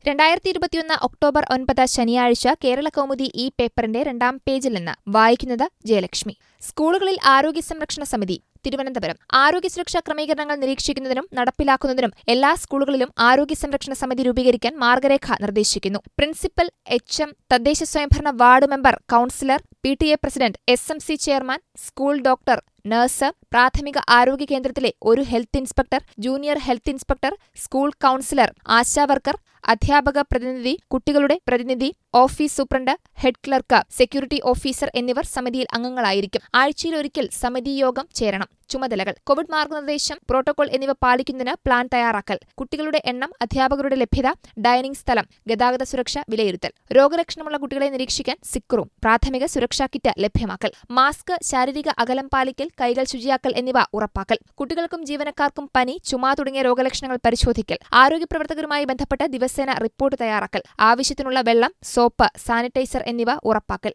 രണ്ടായിരത്തി ഇരുപത്തിയൊന്ന് ഒക്ടോബർ ഒൻപത് ശനിയാഴ്ച കേരള കൗമുദി ഈ പേപ്പറിന്റെ രണ്ടാം പേജിൽ നിന്ന് വായിക്കുന്നത് ജയലക്ഷ്മി സ്കൂളുകളിൽ ആരോഗ്യ സംരക്ഷണ സമിതി തിരുവനന്തപുരം ആരോഗ്യ സുരക്ഷാ ക്രമീകരണങ്ങൾ നിരീക്ഷിക്കുന്നതിനും നടപ്പിലാക്കുന്നതിനും എല്ലാ സ്കൂളുകളിലും ആരോഗ്യ സംരക്ഷണ സമിതി രൂപീകരിക്കാൻ മാർഗരേഖ നിർദ്ദേശിക്കുന്നു പ്രിൻസിപ്പൽ എച്ച് എം തദ്ദേശ സ്വയംഭരണ ward member councillor P T A president S M C chairman school doctor nurse പ്രാഥമിക ആരോഗ്യ കേന്ദ്രത്തിലെ ഒരു health inspector junior health inspector school councillor ASHA worker അധ്യാപക പ്രതിനിധി കുട്ടികളുടെ പ്രതിനിധി office superintendent head clerk security officer എന്നിവർ സമിതിയിൽ അംഗങ്ങളായിരിക്കും ആഴ്ചയിലൊരിക്കൽ സമിതി യോഗം ചേരണം ചുമതലകൾ കോവിഡ് മാർഗനിർദ്ദേശം പ്രോട്ടോകോൾ എന്നിവ പാലിക്കുന്നതിന് പ്ലാൻ തയ്യാറാക്കൽ കുട്ടികളുടെ എണ്ണം അധ്യാപകരുടെ ലഭ്യത ഡൈനിംഗ് സ്ഥലം ഗതാഗത സുരക്ഷ വിലയിരുത്തൽ രോഗലക്ഷണമുള്ള കുട്ടികളെ നിരീക്ഷിക്കാൻ സിക്റൂം പ്രാഥമിക സുരക്ഷാ കിറ്റ് ലഭ്യമാക്കൽ മാസ്ക് ശാരീരിക അകലം പാലിക്കൽ കൈകൾ ശുചിയാക്കൽ എന്നിവ ഉറപ്പാക്കൽ കുട്ടികൾക്കും ജീവനക്കാർക്കും പനി ചുമ തുടങ്ങിയ രോഗലക്ഷണങ്ങൾ പരിശോധിക്കൽ ആരോഗ്യ പ്രവർത്തകരുമായി ബന്ധപ്പെട്ട് ദിവസേന റിപ്പോർട്ട് തയ്യാറാക്കൽ ആവശ്യത്തിനുള്ള വെള്ളം സോപ്പ് സാനിറ്റൈസർ എന്നിവ ഉറപ്പാക്കൽ